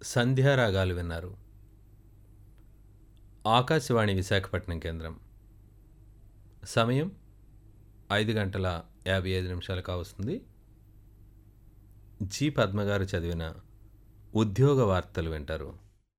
సంధ్యారాగాలు విన్నారు ఆకాశవాణి విశాఖపట్నం కేంద్రం సమయం ఐదు గంటల యాభై ఐదు నిమిషాలు కావస్తుంది జి పద్మగారు చదివిన ఉద్యోగ వార్తలు వింటారు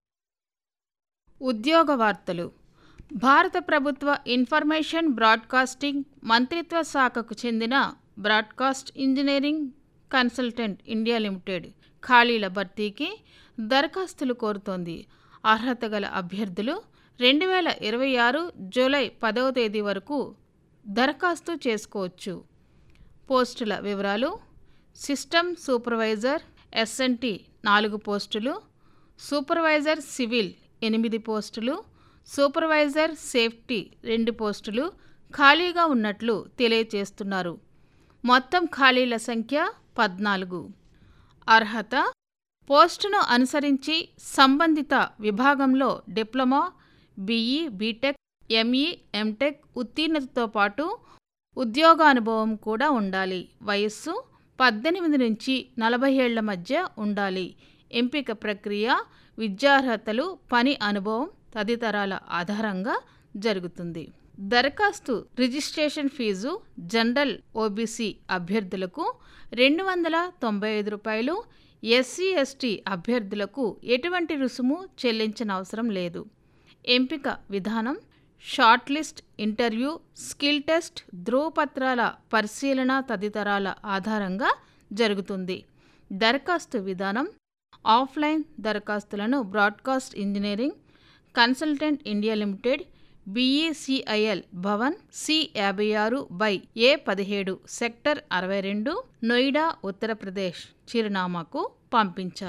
ఉద్యోగ వార్తలు భారత ప్రభుత్వ ఇన్ఫర్మేషన్ బ్రాడ్కాస్టింగ్ మంత్రిత్వ శాఖకు చెందిన broadcast engineering consultant India limited ఖాళీల భర్తీకి దరఖాస్తులు కోరుతోంది అర్హత గల అభ్యర్థులు రెండు వేల ఇరవై ఆరు జూలై పదవ తేదీ వరకు దరఖాస్తు చేసుకోవచ్చు పోస్టుల వివరాలు సిస్టమ్ సూపర్వైజర్ ఎస్ఎన్టి నాలుగు పోస్టులు సూపర్వైజర్ సివిల్ ఎనిమిది పోస్టులు సూపర్వైజర్ సేఫ్టీ రెండు పోస్టులు ఖాళీగా ఉన్నట్లు తెలియజేస్తున్నారు మొత్తం ఖాళీల సంఖ్య పద్నాలుగు అర్హత పోస్టును అనుసరించి సంబంధిత విభాగంలో diploma B E B Tech M E M Tech ఉత్తీర్ణతతో పాటు ఉద్యోగానుభవం కూడా ఉండాలి వయస్సు పద్దెనిమిది నుంచి నలభై ఏళ్ల మధ్య ఉండాలి ఎంపిక ప్రక్రియ విద్యార్హతలు పని అనుభవం తదితరాల ఆధారంగా జరుగుతుంది దరఖాస్తు రిజిస్ట్రేషన్ ఫీజు జనరల్ ఓబీసీ అభ్యర్థులకు రెండు వందల తొంభై ఐదు రూపాయలు ఎస్సీ ఎస్టీ అభ్యర్థులకు ఎటువంటి రుసుము చెల్లించిన అవసరం లేదు ఎంపిక విధానం shortlist interview skill test ధ్రువపత్రాల పరిశీలన తదితరాల ఆధారంగా జరుగుతుంది దరఖాస్తు విధానం ఆఫ్లైన్ దరఖాస్తులను broadcast engineering consultant India limited B E C I L Bhavan C యాభై ఆరు బై ఏ పదిహేడు సెక్టర్ అరవై రెండు నోయిడా ఉత్తరప్రదేశ్ చిరునామాకు పంపించాలి